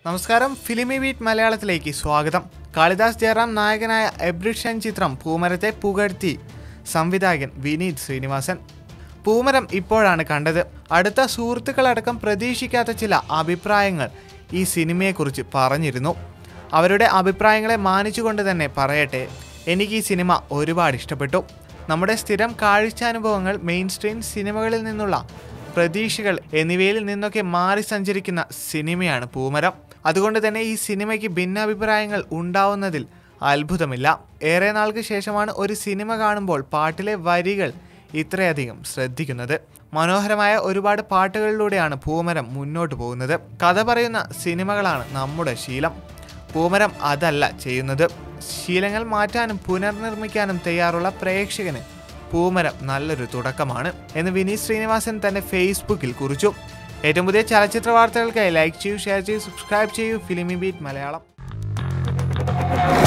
നമസ്കാരം ഫിലിമി ബീറ്റ് മലയാളത്തിലേക്ക് സ്വാഗതം കാളിദാസ് ജയറാം നായകനായ എബ്രിഷൻ ചിത്രം പൂമരത്തെ പുകഴ്ത്തി സംവിധായകൻ വിനീത് ശ്രീനിവാസൻ പൂമരം ഇപ്പോഴാണ് കണ്ടത് അടുത്ത സുഹൃത്തുക്കളടക്കം പ്രതീക്ഷിക്കാത്ത ചില അഭിപ്രായങ്ങൾ ഈ സിനിമയെക്കുറിച്ച് പറഞ്ഞിരുന്നു അവരുടെ അഭിപ്രായങ്ങളെ മാനിച്ചുകൊണ്ട് തന്നെ പറയട്ടെ എനിക്ക് ഈ സിനിമ ഒരുപാട് ഇഷ്ടപ്പെട്ടു നമ്മുടെ സ്ഥിരം കാഴ്ചാനുഭവങ്ങൾ മെയിൻ സ്ട്രീം സിനിമകളിൽ നിന്നുള്ള പ്രതീക്ഷകൾ എന്നിവയിൽ നിന്നൊക്കെ മാറി സഞ്ചരിക്കുന്ന സിനിമയാണ് പൂമരം അതുകൊണ്ട് തന്നെ ഈ സിനിമയ്ക്ക് ഭിന്നാഭിപ്രായങ്ങൾ ഉണ്ടാവുന്നതിൽ അത്ഭുതമില്ല ഏറെ നാൾക്ക് ശേഷമാണ് ഒരു സിനിമ കാണുമ്പോൾ പാട്ടിലെ വരികൾ ഇത്രയധികം ശ്രദ്ധിക്കുന്നത് മനോഹരമായ ഒരുപാട് പാട്ടുകളിലൂടെയാണ് പൂമരം മുന്നോട്ട് പോകുന്നത് കഥ പറയുന്ന സിനിമകളാണ് നമ്മുടെ ശീലം പൂമരം അതല്ല ചെയ്യുന്നത് ശീലങ്ങൾ മാറ്റാനും പുനർനിർമ്മിക്കാനും തയ്യാറുള്ള പ്രേക്ഷകന് പൂമരം നല്ലൊരു തുടക്കമാണ് എന്ന് വിനീത് ശ്രീനിവാസൻ തന്റെ ഫേസ്ബുക്കിൽ കുറിച്ചു ഏറ്റവും പുതിയ ചലച്ചിത്ര വാർത്തകൾക്കായി ലൈക്ക് ചെയ്യൂ ഷെയർ ചെയ്യൂ സബ്സ്ക്രൈബ് ചെയ്യൂ ഫിലിമി ബീറ്റ് മലയാളം